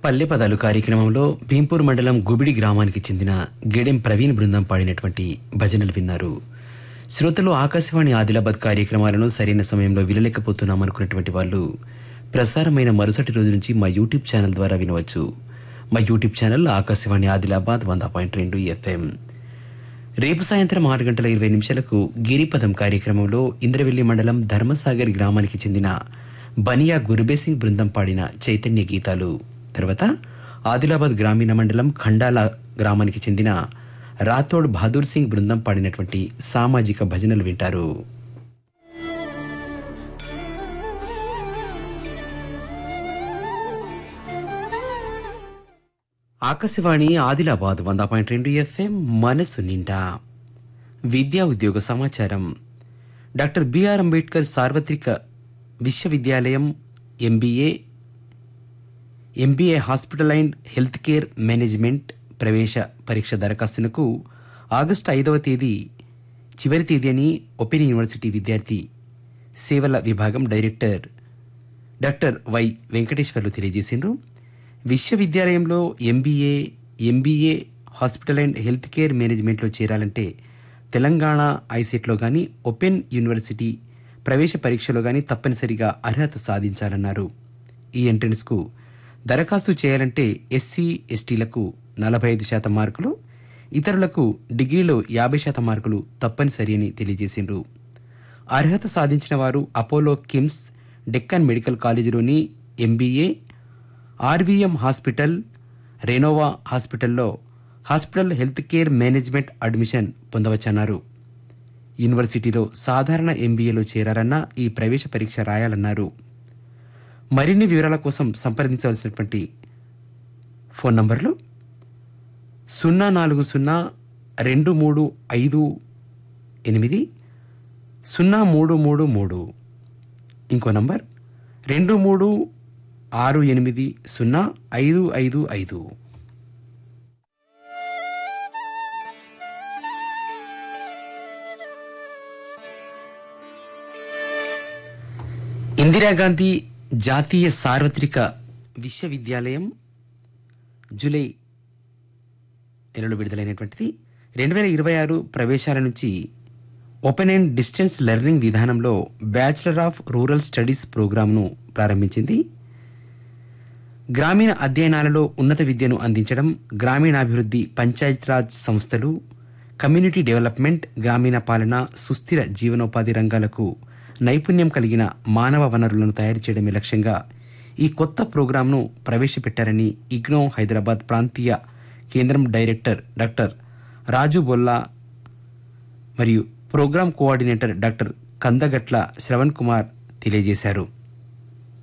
పల్లె పదాలు కార్యక్రమంలో భీంపూర్ మండలం గుబిడి గ్రామానికి చెందిన గెడెం ప్రవీణ్ బృందం పాడినటువంటి భజనలు విన్నారు శ్రోతలు ఆకాశవాణి ఆదిలాబాద్ కార్యక్రమాలను సరైన సమయంలో వినలేకపోతున్నామనుకున్నటువంటి వాళ్ళు ప్రసారమైన మరుసటి రోజు నుంచి మా యూట్యూబ్ ఛానల్ ద్వారా వినవచ్చు మా యూట్యూబ్ ఛానల్ ఆకాశవాణి ఆదిలాబాద్ వంద పాయింట్ రెండు ఎఫ్ఎం రేపు సాయంత్రం ఆరు గంటల ఇరవై నిమిషాలకు గిరిపదం కార్యక్రమంలో ఇంద్రవెల్లి మండలం ధర్మసాగర్ గ్రామానికి చెందిన బనియా గురుబేసింగ్ బృందం పాడిన చైతన్య గీతాలు తర్వాత ఆదిలాబాద్ గ్రామీణ మండలం ఖండాల గ్రామానికి చెందిన రాథోడ్ బహదూర్ సింగ్ బృందం పాడినటువంటి సామాజిక భజనలు వింటారు ఆకాశవాణి ఆదిలాబాద్ వంద పాయింట్ రెండు ఎఫ్ఎం మనసు నిండా విద్యా ఉద్యోగ సమాచారం డాక్టర్ బిఆర్ అంబేద్కర్ సార్వత్రిక విశ్వవిద్యాలయం MBA MBA hospital and health care management ప్రవేశ పరీక్ష దరఖాస్తునకు ఆగస్టు ఐదవ తేదీ చివరి తేదీ అని ఓపెన్ యూనివర్సిటీ విద్యార్థి సేవల విభాగం డైరెక్టర్ డాక్టర్ వై వెంకటేశ్వర్లు తెలియజేసిండ్రు విశ్వవిద్యాలయంలో MBA MBA hospital and health care మేనేజ్మెంట్లో చేరాలంటే తెలంగాణ ఐసెట్లో కానీ ఓపెన్ యూనివర్సిటీ ప్రవేశ పరీక్షలో కానీ తప్పనిసరిగా అర్హత సాధించాలన్నారు ఈ ఎంట్రన్స్కు దరఖాస్తు చేయాలంటే ఎస్సీ ఎస్టీలకు నలభై ఐదు శాతం మార్కులు ఇతరులకు డిగ్రీలో యాభై శాతం మార్కులు తప్పనిసరి అని తెలియజేసిండ్రు అర్హత సాధించిన వారు అపోలో కిమ్స్ డెక్కన్ మెడికల్ కాలేజీలోని ఎంబీఏ ఆర్వీఎం హాస్పిటల్ రెనోవా హాస్పిటల్లో hospital health care management admission పొందవచ్చన్నారు యూనివర్సిటీలో సాధారణ ఎంబీఏలో చేరాలన్నా ఈ ప్రవేశ పరీక్ష రాయాలన్నారు మరిన్ని వివరాల కోసం సంప్రదించవలసినటువంటి ఫోన్ నంబర్లు సున్నా నాలుగు సున్నా రెండు మూడు ఐదు ఎనిమిది సున్నా మూడు మూడు మూడు ఇంకో నంబర్ రెండు మూడు ఆరు ఎనిమిది సున్నా ఐదు ఐదు ఐదు ఇందిరాగాంధీ జాతీయ సార్వత్రిక విశ్వవిద్యాలయం జూలై నెలలో విడుదలైనటువంటిది రెండు వేల ఇరవై ఆరు ప్రవేశాల నుంచి ఓపెన్ అండ్ డిస్టెన్స్ లెర్నింగ్ విధానంలో బ్యాచిలర్ ఆఫ్ రూరల్ స్టడీస్ ప్రోగ్రాంను ప్రారంభించింది గ్రామీణ అధ్యయనాలలో ఉన్నత విద్యను అందించడం గ్రామీణాభివృద్ధి పంచాయతీరాజ్ సంస్థలు కమ్యూనిటీ డెవలప్మెంట్ గ్రామీణ పాలన సుస్థిర జీవనోపాధి రంగాలకు నైపుణ్యం కలిగిన మానవ వనరులను తయారు చేయడమే లక్ష్యంగా ఈ కొత్త ప్రోగ్రాంను ప్రవేశపెట్టారని ఇగ్నో హైదరాబాద్ ప్రాంతీయ కేంద్రం డైరెక్టర్ డాక్టర్ రాజు బొల్లా మరియు programme coordinator doctor Kandagatla Sravan Kumar తెలియజేశారు